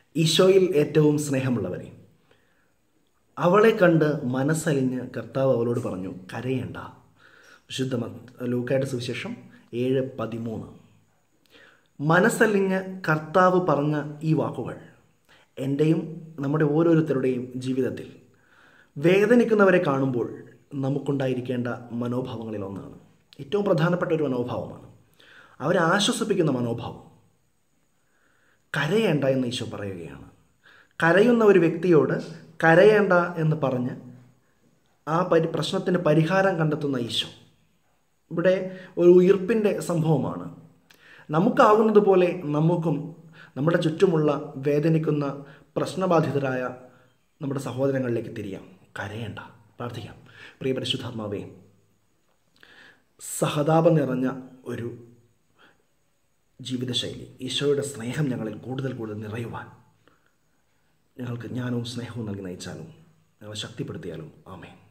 ഈശോയിൽ ഏറ്റവും സ്നേഹമുള്ളവരെ അവളെ കണ്ട് മനസ്സലിഞ്ഞ് കർത്താവ് അവളോട് പറഞ്ഞു കരയേണ്ട വിശുദ്ധ മത്ത- ലൂക്കായുടെ സുവിശേഷം ഏഴ് പതിമൂന്ന് മനസ്സലിഞ്ഞ് കർത്താവ് പറഞ്ഞ ഈ വാക്കുകൾ എൻ്റെയും നമ്മുടെ ഓരോരുത്തരുടെയും ജീവിതത്തിൽ വേദനിക്കുന്നവരെ കാണുമ്പോൾ നമുക്കുണ്ടായിരിക്കേണ്ട മനോഭാവങ്ങളിൽ ഒന്നാണ് ഏറ്റവും പ്രധാനപ്പെട്ട ഒരു മനോഭാവമാണ് അവരെ ആശ്വസിപ്പിക്കുന്ന മനോഭാവം കരയേണ്ട എന്ന് ഈശോ പറയുകയാണ് കരയുന്ന ഒരു വ്യക്തിയോട് കരയേണ്ട എന്ന് പറഞ്ഞ് ആ പരി പ്രശ്നത്തിന് പരിഹാരം കണ്ടെത്തുന്ന ഈശോ ഇവിടെ ഒരു ഉയിർപ്പിൻ്റെ സംഭവമാണ് നമുക്കാകുന്നത് പോലെ നമുക്കും നമ്മുടെ ചുറ്റുമുള്ള വേദനിക്കുന്ന പ്രശ്നബാധിതരായ നമ്മുടെ സഹോദരങ്ങളിലേക്ക് തിരിയാം കരയേണ്ട പ്രാർത്ഥിക്കാം പ്രിയ പരിശുദ്ധാത്മാവേ സഹതാപം നിറഞ്ഞ ഒരു ജീവിതശൈലി ഈശോയുടെ സ്നേഹം ഞങ്ങളിൽ കൂടുതൽ കൂടുതൽ നിറയുവാൻ ഞങ്ങൾക്ക് ജ്ഞാനവും സ്നേഹവും നൽകി നയിച്ചാലും ഞങ്ങളെ ശക്തിപ്പെടുത്തിയാലും ആമേൻ